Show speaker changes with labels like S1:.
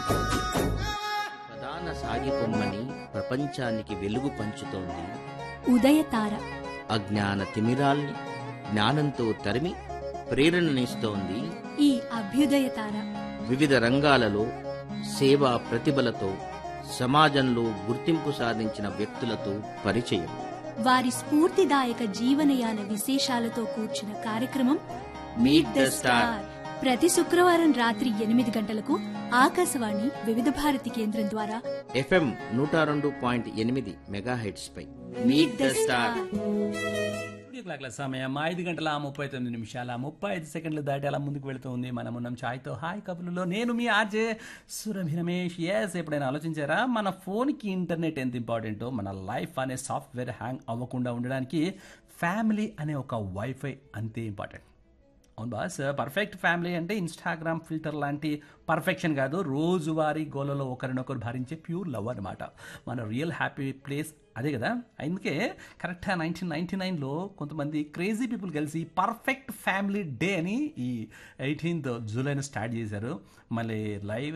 S1: ప్రధాన సాగిపొమ్మని ప్రపంచానికి వెలుగు పంచుతోంది
S2: ఉదయతార
S1: అజ్ఞాన తిమిరాల్ని జ్ఞానంతో తరిమి ప్రేరణనిస్తోంది
S2: ఈ అభ్యుదయతార
S1: వివిధ రంగాలలో సేవా ప్రతిభలతో సమాజంలో గుర్తింపు సాధించిన వ్యక్తులతో పరిచయం
S2: వారి స్ఫూర్తిదాయక జీవనయాన విశేషాలతో కూర్చున్న కార్యక్రమం
S1: మీట్ ద స్టార్
S2: ప్రతి శుక్రవారం రాత్రి ఎనిమిది గంటలకు ఆకాశవాణి వివిధ భారతి కేంద్రం ద్వారా
S1: ఎఫ్ఎం నూట రెండు పాయింట్ ఎనిమిది మెగాహెడ్స్ పై మీట్ ద స్టార్
S3: స్టూడియో క్లాక్ల సమయం ఐదు గంటల ముప్పై తొమ్మిది నిమిషాల ముప్పై ఐదు సెకండ్లు దాటి అలా ముందుకు వెళుతుంది మనం ఉన్నాం ఛాయ్తో హాయ్ కబుర్లలో నేను మీ ఆర్జే సురభి రమేష్ ఎస్ ఎప్పుడైనా ఆలోచించారా మన ఫోన్కి ఇంటర్నెట్ ఎంత ఇంపార్టెంటో మన లైఫ్ అనే సాఫ్ట్వేర్ హ్యాంగ్ అవ్వకుండా ఉండడానికి ఫ్యామిలీ అనే ఒక వైఫై అంతే ఇంపార్టెంట్ అవును బాస్ పర్ఫెక్ట్ ఫ్యామిలీ అంటే ఇన్స్టాగ్రామ్ ఫిల్టర్ లాంటి పర్ఫెక్షన్ కాదు రోజువారీ గోలలో ఒకరినొకరు భరించే ప్యూర్ లవ్ అనమాట మన రియల్ హ్యాపీ ప్లేస్ అదే కదా అందుకే కరెక్ట్గా నైన్టీన్ నైన్టీ నైన్లో కొంతమంది క్రేజీ పీపుల్ కలిసి పర్ఫెక్ట్ ఫ్యామిలీ డే అని ఈ ఎయిటీన్త్ జూలైని స్టార్ట్ చేశారు మళ్ళీ లైవ్